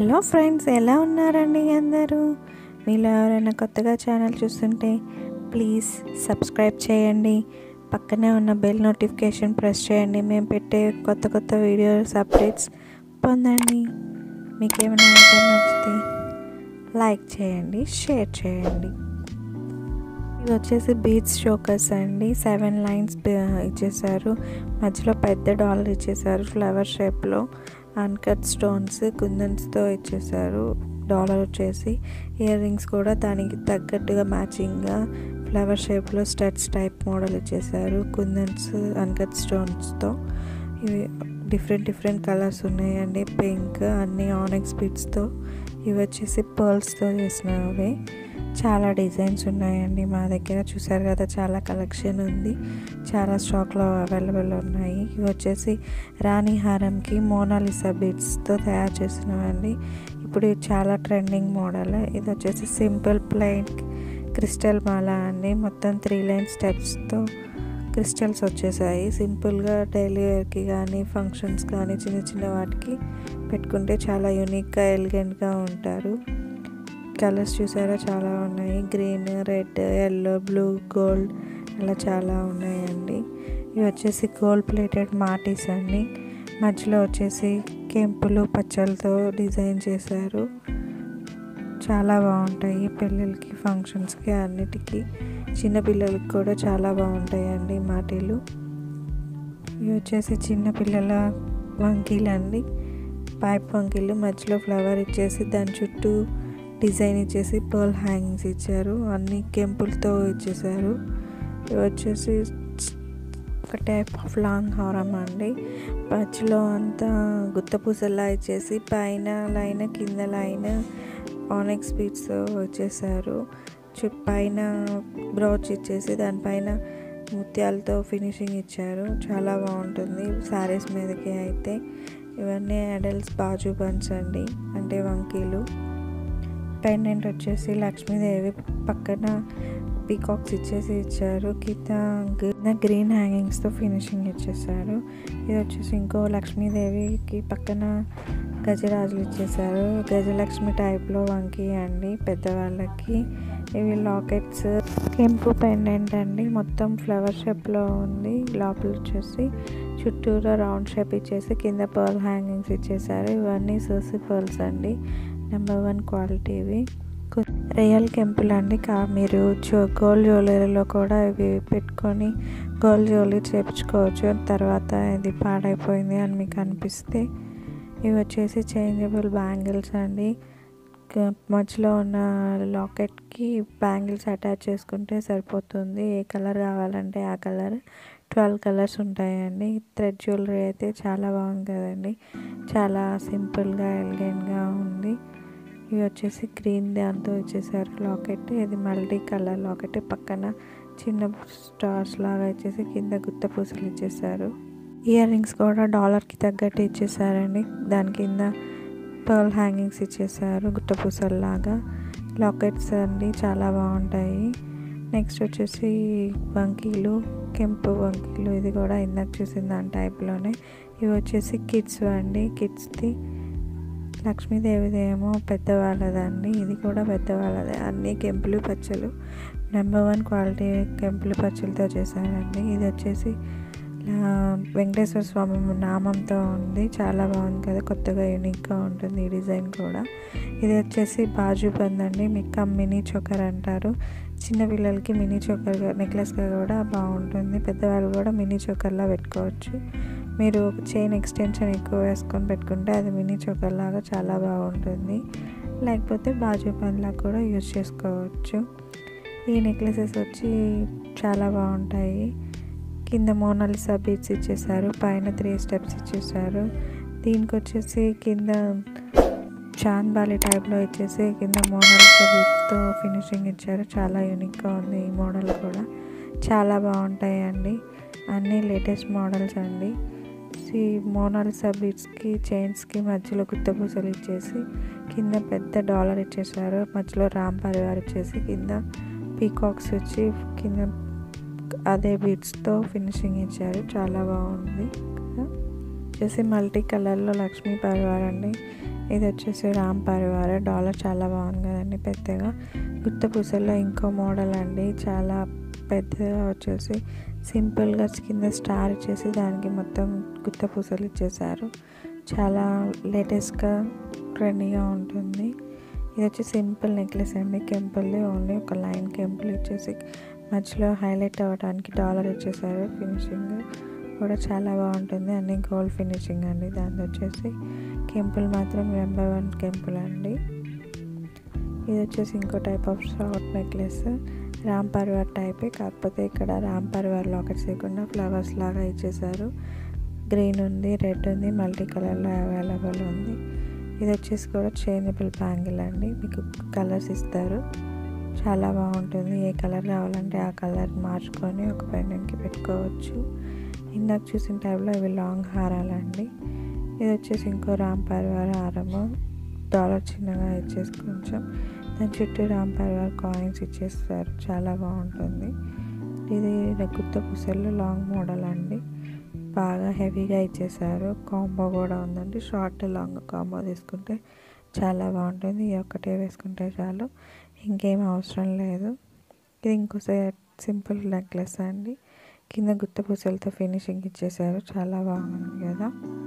hello friends ఎలా ఉన్నారండి అందరూ మీలో ఎవరైనా కొత్తగా ఛానల్ చూస్తుంటే ప్లీజ్ సబ్స్క్రైబ్ చేయండి పక్కనే ఉన్న బెల్ నోటిఫికేషన్ ప్రెస్ చేయండి మేము పెట్టే కొత్త కొత్త వీడియోస్ అప్డేట్స్ పొందండి మీకు ఏమైనా ఐటమ్ నచ్చితే లైక్ చేయండి షేర్ చేయండి ఇది వచ్చేసి బీచ్ షోకర్స్ అండి సెవెన్ లైన్స్ ఇచ్చేసారు మధ్యలో పెద్ద డాలర్ ఇచ్చేసారు ఫ్లవర్ షేప్లో అన్కట్ స్టోన్స్ కుందన్స్తో ఇచ్చేసారు డాలర్ వచ్చేసి ఇయర్ రింగ్స్ కూడా దానికి తగ్గట్టుగా మ్యాచింగ్గా ఫ్లవర్ షేప్లో స్టడ్స్ టైప్ మోడల్ ఇచ్చేసారు కుందన్స్ అన్కట్ స్టోన్స్తో ఇవి డిఫరెంట్ డిఫరెంట్ కలర్స్ ఉన్నాయండి పింక్ అన్ని ఆనెక్స్ బీట్స్తో ఇవి వచ్చేసి పర్ల్స్తో చేసినవి చాలా డిజైన్స్ ఉన్నాయండి మా దగ్గర చూసారు కదా చాలా కలెక్షన్ ఉంది చాలా స్టాక్లో అవైలబుల్ ఉన్నాయి ఇవి వచ్చేసి రాణి హారంకి మోనాలిసా బీడ్స్తో తయారు చేసినవండి ఇప్పుడు ఇది చాలా ట్రెండింగ్ మోడల్ ఇది వచ్చేసి సింపుల్ ప్లెయిన్ క్రిస్టల్ మాల అండి మొత్తం త్రీ లైన్ స్టెప్స్తో క్రిస్టల్స్ వచ్చేసాయి సింపుల్గా డైలీ వేర్కి కానీ ఫంక్షన్స్ కానీ చిన్న చిన్న వాటికి పెట్టుకుంటే చాలా యూనిక్గా ఎలిగెంట్గా ఉంటారు కలర్స్ చూసారా చాలా ఉన్నాయి green red yellow blue gold అలా చాలా ఉన్నాయండి ఇవి వచ్చేసి గోల్డ్ ప్లేటెడ్ మాటీస్ అండి మధ్యలో వచ్చేసి కెంపులు పచ్చలతో డిజైన్ చేశారు చాలా బాగుంటాయి పెళ్ళిళ్ళకి ఫంక్షన్స్కి అన్నిటికీ చిన్నపిల్లలకి కూడా చాలా బాగుంటాయండి మాటీలు ఇవి వచ్చేసి చిన్నపిల్లల వంకీలు అండి పైప్ వంకీలు మధ్యలో ఫ్లవర్ ఇచ్చేసి దాని చుట్టూ డిజైన్ ఇచ్చేసి పర్ల్ హ్యాంగింగ్స్ ఇచ్చారు అన్ని కెంపులతో ఇచ్చేసారు ఇవి వచ్చేసి ఒక టైప్ ఆఫ్ లాంగ్ హారం అండి మధ్యలో అంతా గుత్తపూసల్లా ఇచ్చేసి పైన లైన్ కింద లైన్ ఆనెక్స్ బీట్స్ వచ్చేసారు చు పైన బ్రౌచ్ ఇచ్చేసి దానిపైన ముత్యాలతో ఫినిషింగ్ ఇచ్చారు చాలా బాగుంటుంది శారీస్ మీదకి అయితే ఇవన్నీ అడల్ట్స్ బాజు బన్స్ అండి అంటే వంకీలు పెండెంట్ వచ్చేసి లక్ష్మీదేవి పక్కన పీకాక్స్ ఇచ్చేసి ఇచ్చారు కింద గ్రీన్ హ్యాంగింగ్స్తో ఫినిషింగ్ ఇచ్చేసారు ఇది వచ్చేసి ఇంకో లక్ష్మీదేవికి పక్కన గజరాజులు ఇచ్చేసారు గజలక్ష్మి టైప్లో వంకి అండి పెద్దవాళ్ళకి ఇవి లాకెట్స్ కెంపు పెండెంట్ అండి మొత్తం ఫ్లవర్ షేప్లో ఉంది లోపల వచ్చేసి చుట్టూరా రౌండ్ షేప్ ఇచ్చేసి కింద పర్ల్ హ్యాంగింగ్స్ ఇచ్చేసారు ఇవన్నీ సోసి పర్ల్స్ అండి నెంబర్ వన్ క్వాలిటీ ఇవి రియల్ కెంపులు అండి కా మీరు గోల్డ్ జ్యువెలరీలో కూడా ఇవి పెట్టుకొని గోల్డ్ జ్యువెలరీ చేపించుకోవచ్చు తర్వాత ఇది పాడైపోయింది అని మీకు అనిపిస్తే ఇవి వచ్చేసి చేంజబుల్ బ్యాంగిల్స్ అండి మధ్యలో ఉన్న లాకెట్కి బ్యాంగిల్స్ అటాచ్ చేసుకుంటే సరిపోతుంది ఏ కలర్ కావాలంటే ఆ కలర్ ట్వెల్వ్ కలర్స్ ఉంటాయండి థ్రెడ్ జ్యువెలరీ అయితే చాలా బాగుంది కదండి చాలా సింపుల్గా ఎలిగెంట్గా ఉంది ఇవి వచ్చేసి గ్రీన్ దాంతో ఇచ్చేసారు లాకెట్ ఇది మల్టీ కలర్ లాకెట్ పక్కన చిన్న స్టార్స్ లాగా ఇచ్చేసి కింద గుత్త పూసలు ఇచ్చేసారు ఇయర్ రింగ్స్ కూడా డాలర్కి తగ్గట్టు ఇచ్చేసారండి దాని కింద పర్ల్ హ్యాంగింగ్స్ ఇచ్చేసారు గుట్ట పూసల్లాగా లాకెట్స్ అండి చాలా బాగుంటాయి నెక్స్ట్ వచ్చేసి వంకీలు కెంపు వంకీలు ఇది కూడా ఇందాక చూసిన దాని టైప్లోనే ఇవి వచ్చేసి కిడ్స్ అండి కిడ్స్ది లక్ష్మీదేవిది ఏమో పెద్దవాళ్ళదండి ఇది కూడా పెద్దవాళ్ళదే అన్ని కెంపులు పచ్చలు నెంబర్ వన్ క్వాలిటీ కెంపులు పచ్చలతో చేశారండి ఇది వచ్చేసి వెంకటేశ్వర స్వామి నామంతో ఉంది చాలా బాగుంది కదా కొత్తగా యూనిక్గా ఉంటుంది ఈ డిజైన్ కూడా ఇది వచ్చేసి బాజు బంద్ అండి మిక్క మినీ చోకర్ అంటారు చిన్నపిల్లలకి మినీ చోకర్ నెక్లెస్గా కూడా బాగుంటుంది పెద్దవాళ్ళు కూడా మినీ చోకర్లా పెట్టుకోవచ్చు మీరు ఒక చైన్ ఎక్స్టెన్షన్ ఎక్కువ వేసుకొని పెట్టుకుంటే అది మినీ చోకర్ లాగా చాలా బాగుంటుంది లేకపోతే బాజు బంద్లా కూడా యూజ్ చేసుకోవచ్చు ఈ నెక్లెసెస్ వచ్చి చాలా బాగుంటాయి కింద మోనాలిసా బీట్స్ ఇచ్చేసారు పైన త్రీ స్టెప్స్ ఇచ్చేసారు దీనికి వచ్చేసి కింద చాంద్ బాలి టైప్లో ఇచ్చేసి కింద మోనాలిసా బీట్స్తో ఫినిషింగ్ ఇచ్చారు చాలా యూనిక్గా ఉంది ఈ మోడల్ కూడా చాలా బాగుంటాయి అండి అన్నీ లేటెస్ట్ మోడల్స్ అండి ఈ మోనాలిసా బీట్స్కి చైన్స్కి మధ్యలో గుత్త పూసలు ఇచ్చేసి కింద పెద్ద డాలర్ ఇచ్చేసారు మధ్యలో రామ్ పరివార్ ఇచ్చేసి కింద పీకాక్స్ వచ్చి కింద అదే బీట్స్తో ఫినిషింగ్ ఇచ్చారు చాలా బాగుంది వచ్చేసి మల్టీ కలర్లో లక్ష్మీ పరివార్ అండి ఇది వచ్చేసి రామ్ పరివార్ డాలర్ చాలా బాగుంది కదండి పెద్దగా గుత్త పూసల్లో ఇంకో మోడల్ అండి చాలా పెద్దగా వచ్చేసి సింపుల్గా కింద స్టార్ ఇచ్చేసి దానికి మొత్తం గుత్త పూసలు ఇచ్చేసారు చాలా లేటెస్ట్గా ట్రెండీగా ఉంటుంది ఇది వచ్చి సింపుల్ నెక్లెస్ అండి కెంపుల్ది ఓన్లీ ఒక లైన్ కెంపుల్ ఇచ్చేసి మధ్యలో హైలైట్ అవ్వడానికి డాలర్ ఇచ్చేసారు ఫినిషింగ్ కూడా చాలా బాగుంటుంది అన్ని గోల్డ్ ఫినిషింగ్ అండి దాని వచ్చేసి కెంపుల్ మాత్రం నెంబర్ వన్ కెంపుల్ అండి ఇది వచ్చేసి ఇంకో type of short necklace Ram Parivar టైపే కాకపోతే ఇక్కడ రామ్ పర్వర్ లాకెట్స్ లేకుండా ఫ్లవర్స్ లాగా ఇచ్చేసారు గ్రీన్ ఉంది రెడ్ ఉంది మల్టీ కలర్లో అవైలబుల్ ఉంది ఇది వచ్చేసి కూడా చేంజబుల్ బ్యాంగిల్ అండి మీకు కలర్స్ ఇస్తారు చాలా బాగుంటుంది ఏ కలర్ కావాలంటే ఆ కలర్ మార్చుకొని ఒక పెండెంట్కి పెట్టుకోవచ్చు ఇందాక చూసిన టైంలో ఇవి లాంగ్ హారాలండి ఇది వచ్చేసి ఇంకో రామ్ పర్వార్ హారము డాలర్ చిన్నగా ఇచ్చేసి కొంచెం దాని చుట్టూ రామ్ పర్వార్ కాయిన్స్ ఇచ్చేస్తారు చాలా బాగుంటుంది ఇది గుత్త పుసలు లాంగ్ మోడల్ అండి బాగా హెవీగా ఇచ్చేసారు కాంబో కూడా ఉందండి షార్ట్ లాంగ్ కాంబో తీసుకుంటే చాలా బాగుంటుంది ఈ ఒక్కటే వేసుకుంటే చాలు ఇంకేం అవసరం లేదు ఇది ఇంకో సింపుల్ నెక్లెస్ అండి కింద గుత్త పూసలతో ఫినిషింగ్ ఇచ్చేసారు చాలా బాగుంది కదా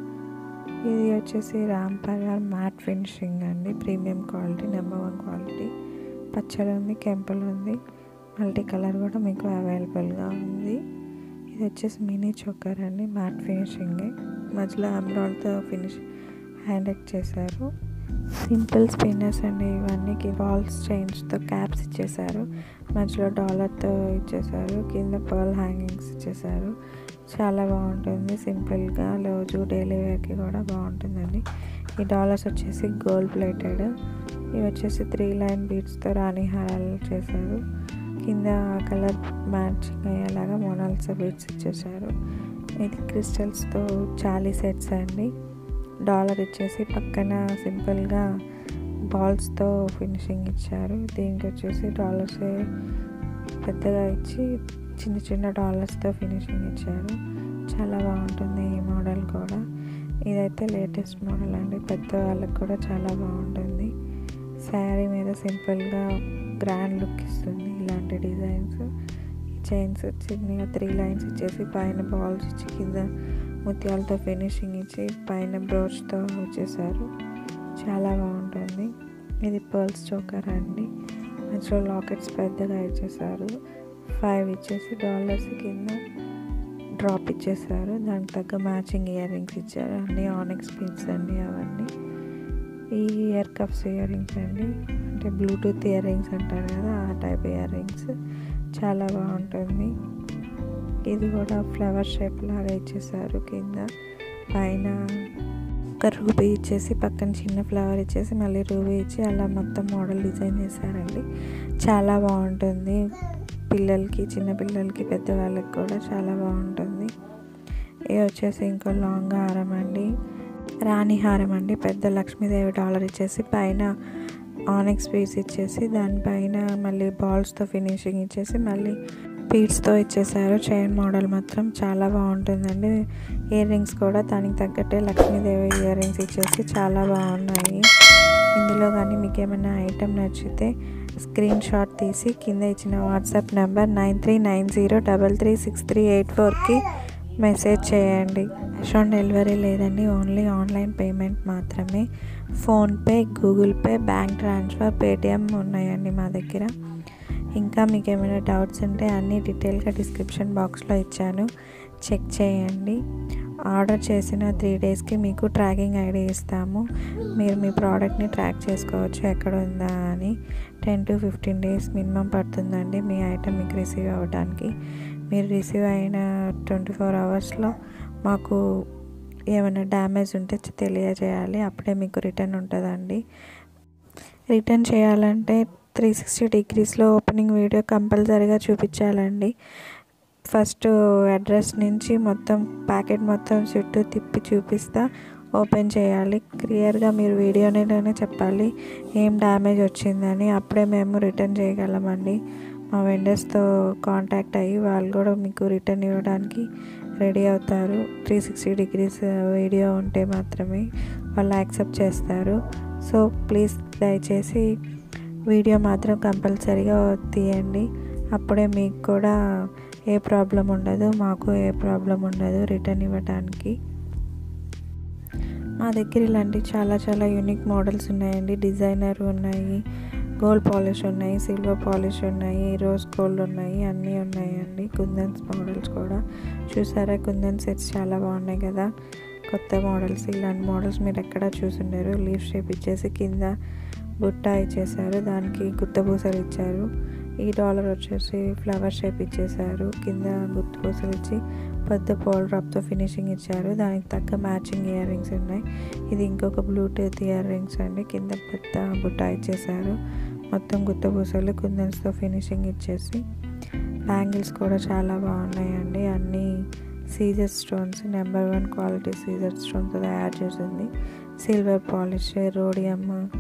ఇది వచ్చేసి రామ్ పరార్ మ్యాట్ ఫినిషింగ్ అండి premium quality number one quality పచ్చడి ఉంది కెంపుల్ ఉంది మల్టీ కలర్ కూడా మీకు అవైలబుల్గా ఉంది ఇది వచ్చేసి మినీ చోకర్ అండి మ్యాట్ ఫినిషింగ్ మధ్యలో అమ్రాల్తో ఫినిష్ హ్యాండ్ ఎక్ చేశారు సింపుల్ స్పిన్నర్స్ అండి ఇవన్నీ బాల్స్ చైన్స్తో క్యాప్స్ ఇచ్చేసారు మధ్యలో డాలర్తో ఇచ్చేసారు కింద పర్ల్ హ్యాంగింగ్స్ ఇచ్చేసారు చాలా బాగుంటుంది సింపుల్గా రోజు డైలీ వేర్కి కూడా బాగుంటుందండి ఈ డాలర్స్ వచ్చేసి గోల్డ్ ప్లేటెడ్ ఇవి వచ్చేసి త్రీ లైన్ బీట్స్తో రాణి హారాలు చేశారు కింద కలర్ మ్యాచింగ్ అయ్యేలాగా మోనాల్సా బీట్స్ ఇచ్చేసారు ఇది క్రిస్టల్స్తో చాలీ సెట్స్ అండి డాలర్ ఇచ్చేసి పక్కన సింపుల్గా బాల్స్తో ఫినిషింగ్ ఇచ్చారు దీనికి వచ్చేసి డాలర్స్ పెద్దగా ఇచ్చి చిన్న చిన్న డాలర్స్తో ఫినిషింగ్ ఇచ్చారు చాలా బాగుంటుంది ఈ మోడల్ కూడా ఇదైతే లేటెస్ట్ మోడల్ అండి పెద్ద వాళ్ళకి కూడా చాలా బాగుంటుంది శారీ మీద సింపుల్గా గ్రాండ్ లుక్ ఇస్తుంది ఇలాంటి డిజైన్స్ చైన్స్ చిన్నగా త్రీ లైన్స్ ఇచ్చేసి పైన బాల్స్ ఇచ్చి కింద ముత్యాలతో ఫినిషింగ్ ఇచ్చి పైన బ్రోచ్తో వచ్చేసారు చాలా బాగుంటుంది ఇది పర్ల్స్ చోకర్ అండి మధ్యలో లాకెట్స్ పెద్దగా ఇచ్చేసారు ఫైవ్ ఇచ్చేసి డాలర్స్ కింద డ్రాప్ ఇచ్చేసారు దానికి తగ్గ మ్యాచింగ్ ఇయర్ రింగ్స్ ఇచ్చారు అన్నీ ఆనెక్స్ పీన్స్ అండి అవన్నీ ఈ ఇయర్ కప్స్ ఇయర్ రింగ్స్ అండి అంటే బ్లూటూత్ ఇయర్ రింగ్స్ అంటారు కదా ఆ టైప్ ఇయర్ రింగ్స్ చాలా బాగుంటుంది ఇది కూడా ఫ్లవర్ షేప్ లాగా ఇచ్చేసారు కింద పైన ఒక రూబీ ఇచ్చేసి పక్కన చిన్న ఫ్లవర్ ఇచ్చేసి మళ్ళీ రూబీ ఇచ్చి అలా మొత్తం మోడల్ డిజైన్ చేశారండి చాలా బాగుంటుంది పిల్లలకి చిన్న పిల్లలకి పెద్దవాళ్ళకి కూడా చాలా బాగుంటుంది ఇది వచ్చేసి ఇంకో లాంగ్ హారం అండి రాణి హారం అండి పెద్ద లక్ష్మీదేవి డాలర్ ఇచ్చేసి పైన ఆనెక్స్ పీస్ ఇచ్చేసి దానిపైన మళ్ళీ బాల్స్తో ఫినిషింగ్ ఇచ్చేసి మళ్ళీ పీట్స్తో ఇచ్చేసారు చైన్ మోడల్ మాత్రం చాలా బాగుంటుందండి ఇయర్ రింగ్స్ కూడా దానికి తగ్గట్టే లక్ష్మీదేవి ఇయర్ రింగ్స్ ఇచ్చేసి చాలా బాగున్నాయి ఇందులో కానీ మీకు ఏమైనా ఐటెం నచ్చితే స్క్రీన్ షాట్ తీసి కింద ఇచ్చిన WhatsApp number nine three nine zero double three six three eight ఫోర్కి మెసేజ్ చేయండి క్యాష్ ఆన్ డెలివరీ లేదండి ఓన్లీ ఆన్లైన్ పేమెంట్ మాత్రమే PhonePe Google Pay bank transfer Paytm ఉన్నాయండి మా దగ్గర ఇంకా మీకు ఏమైనా డౌట్స్ ఉంటే అన్నీ డీటెయిల్గా డిస్క్రిప్షన్ బాక్స్లో ఇచ్చాను చెక్ చేయండి ఆర్డర్ చేసిన త్రీ డేస్కి మీకు ట్రాకింగ్ ఐడి ఇస్తాము మీరు మీ ప్రోడక్ట్ని ట్రాక్ చేసుకోవచ్చు ఎక్కడ ఉందా అని ten to fifteen days minimum పడుతుందండి మీ ఐటమ్ మీకు రిసీవ్ అవ్వడానికి మీరు రిసీవ్ అయిన ట్వంటీ ఫోర్ అవర్స్లో మాకు ఏమైనా డ్యామేజ్ ఉంటే తెలియజేయాలి అప్పుడే మీకు రిటర్న్ ఉంటుందండి రిటర్న్ చేయాలంటే త్రీ సిక్స్టీ డిగ్రీస్లో ఓపెనింగ్ వీడియో కంపల్సరీగా చూపించాలండి ఫస్ట్ అడ్రస్ నుంచి మొత్తం ప్యాకెట్ మొత్తం చుట్టూ తిప్పి చూపిస్తా ఓపెన్ చేయాలి క్లియర్గా మీరు వీడియోలోనే చెప్పాలి ఏం డ్యామేజ్ వచ్చిందని అప్పుడే మేము రిటర్న్ చేయగలమండి మా వెండర్స్తో కాంటాక్ట్ అయ్యి వాళ్ళు కూడా మీకు రిటర్న్ ఇవ్వడానికి రెడీ అవుతారు త్రీ సిక్స్టీ డిగ్రీస్ వీడియో ఉంటే మాత్రమే వాళ్ళు యాక్సెప్ట్ చేస్తారు సో ప్లీజ్ దయచేసి వీడియో మాత్రం కంపల్సరీగా తీయండి అప్పుడే మీకు కూడా ఏ ప్రాబ్లం ఉండదు మాకు ఏ ప్రాబ్లం ఉండదు రిటర్న్ ఇవ్వడానికి మా దగ్గర ఇలాంటి చాలా చాలా యూనిక్ మోడల్స్ ఉన్నాయండి డిజైనర్ ఉన్నాయి గోల్డ్ పాలిష్ ఉన్నాయి సిల్వర్ పాలిష్ ఉన్నాయి రోజ్ గోల్డ్ ఉన్నాయి అన్నీ ఉన్నాయండి కుందన్స్ మోడల్స్ కూడా చూసారా కుందన్ సెట్స్ చాలా బాగున్నాయి కదా కొత్త మోడల్స్ ఇలాంటి మోడల్స్ మీరు ఎక్కడ చూసుండారు లీఫ్ షేప్ ఇచ్చేసి కింద బుట్ట ఇచ్చేసారు దానికి గుత్త పూసలు ఇచ్చారు ఈ డాలర్ వచ్చేసి ఫ్లవర్ షేప్ ఇచ్చేసారు కింద గుత్త పూసలు ఇచ్చి పెద్ద పోల్ డ్రాప్తో ఫినిషింగ్ ఇచ్చారు దానికి తగ్గ మ్యాచింగ్ ఇయర్ రింగ్స్ ఉన్నాయి ఇది ఇంకొక బ్లూటూత్ ఇయర్ రింగ్స్ అండి కింద పెద్ద బుట్ట ఇచ్చేసారు మొత్తం గుత్త పూసలు కుందన్స్తో ఫినిషింగ్ ఇచ్చేసి బ్యాంగిల్స్ కూడా చాలా బాగున్నాయండి అన్నీ CZ stones number one quality CZ స్టోన్తో తయారు చేసింది silver polish rhodium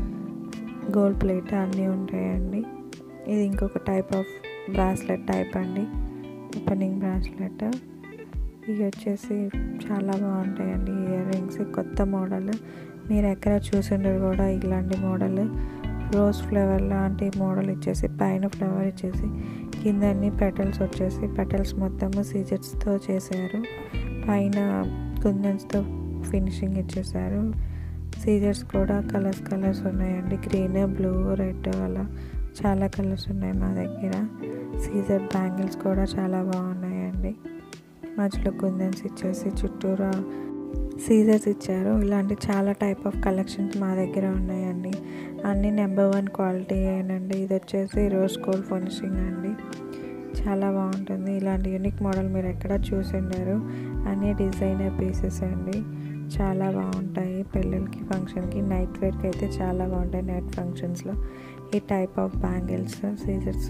gold plate అన్నీ ఉంటాయండి ఇది ఇంకొక టైప్ ఆఫ్ బ్రాస్లెట్ టైప్ అండి ఓపెనింగ్ బ్రాస్లెట్ ఇవి వచ్చేసి చాలా బాగుంటాయండి ఇయర్ రింగ్స్ కొత్త మోడల్ మీరు ఎక్కడ చూసిండరు కూడా ఇలాంటి మోడల్ రోజ్ ఫ్లవర్ లాంటి మోడల్ ఇచ్చేసి పైన ఫ్లవర్ ఇచ్చేసి కింద అన్ని పెటల్స్ వచ్చేసి పెటల్స్ మొత్తము సీజెట్స్తో చేశారు పైన కుందన్స్తో ఫినిషింగ్ ఇచ్చేసారు సీజర్స్ కూడా కలర్స్ కలర్స్ ఉన్నాయండి గ్రీన్ బ్లూ రెడ్ అలా చాలా కలర్స్ ఉన్నాయి మా దగ్గర సీజర్ బ్యాంగిల్స్ కూడా చాలా బాగున్నాయండి మధ్యలో కుందన్స్ ఇచ్చేసి చుట్టూరా సీజర్స్ ఇచ్చారు ఇలాంటి చాలా టైప్ ఆఫ్ కలెక్షన్స్ మా దగ్గర ఉన్నాయండి అన్నీ నెంబర్ వన్ క్వాలిటీ ఏనండి ఇది వచ్చేసి రోజ్ గోల్డ్ ఫినిషింగ్ అండి చాలా బాగుంటుంది ఇలాంటి యూనిక్ మోడల్ మీరు ఎక్కడ చూసిండారు అన్ని డిజైనర్ పీసెస్ అండి చాలా బాగుంటాయి పెళ్ళిళ్ళకి ఫంక్షన్కి నైట్ వేర్కి అయితే చాలా బాగుంటాయి నైట్ ఫంక్షన్స్లో ఈ టైప్ ఆఫ్ బ్యాంగిల్స్ సీజర్స్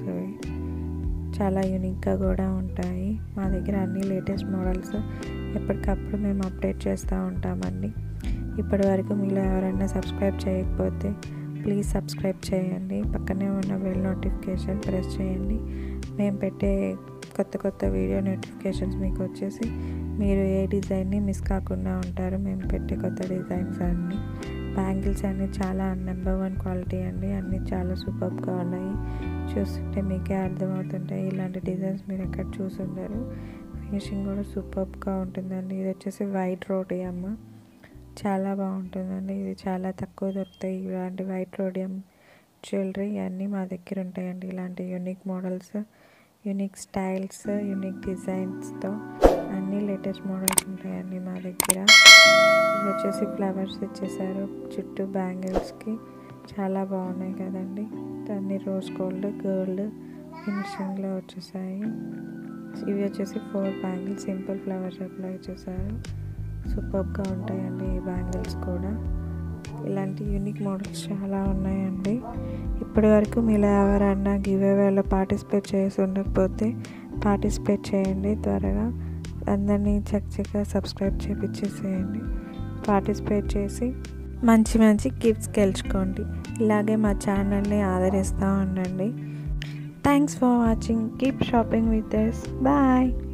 చాలా యూనిక్గా కూడా ఉంటాయి మా దగ్గర అన్ని లేటెస్ట్ మోడల్స్ ఎప్పటికప్పుడు మేము అప్డేట్ చేస్తూ ఉంటామండి ఇప్పటి వరకు మీలో ఎవరైనా సబ్స్క్రైబ్ చేయకపోతే ప్లీజ్ సబ్స్క్రైబ్ చేయండి పక్కనే ఉన్న బెల్ నోటిఫికేషన్ ప్రెస్ చేయండి మేము పెట్టే కొత్త కొత్త వీడియో నోటిఫికేషన్స్ మీకు వచ్చేసి మీరు ఏ డిజైన్ని మిస్ కాకుండా ఉంటారు మేము పెట్టే కొత్త డిజైన్స్ అన్నీ బ్యాంగిల్స్ అన్నీ చాలా నెంబర్ వన్ క్వాలిటీ అండి అన్నీ చాలా సూపర్గా ఉన్నాయి చూస్తుంటే మీకే అర్థమవుతుంటాయి ఇలాంటి డిజైన్స్ మీరు ఎక్కడ చూసుంటారు ఫినిషింగ్ కూడా సూపర్గా ఉంటుందండి ఇది వచ్చేసి వైట్ రోడియం చాలా బాగుంటుందండి ఇది చాలా తక్కువ దొరుకుతాయి ఇలాంటి వైట్ రోడియం జ్యువెలరీ అన్నీ మా దగ్గర ఉంటాయండి ఇలాంటి unique models unique styles unique డిజైన్స్తో అన్ని లేటెస్ట్ మోడల్స్ ఉంటాయండి మా దగ్గర ఇవి వచ్చేసి ఫ్లవర్స్ ఇచ్చేసారు చుట్టూ బ్యాంగిల్స్కి చాలా బాగున్నాయి కదండి అన్ని రోజ్ గోల్డ్ గోల్డ్ ఫినిషింగ్లో వచ్చేసాయి ఇవి వచ్చేసి ఫోర్ బ్యాంగిల్స్ సింపుల్ ఫ్లవర్ షేప్లో ఇచ్చేసారు సూపర్గా ఉంటాయండి ఈ బ్యాంగిల్స్ కూడా ఇలాంటి యూనిక్ మోడల్స్ చాలా ఉన్నాయండి ఇప్పటి వరకు మీలో ఎవరైనా గివ్ అవేలో పార్టిసిపేట్ చేసి ఉండకపోతే పార్టిసిపేట్ చేయండి త్వరగా అందరినీ చక్కగా సబ్స్క్రైబ్ చేపించేసేయండి పార్టిసిపేట్ చేసి మంచి మంచి గిఫ్ట్స్ గెలుచుకోండి ఇలాగే మా ఛానల్ని ఆదరిస్తూ ఉండండి thanks for watching keep shopping with S bye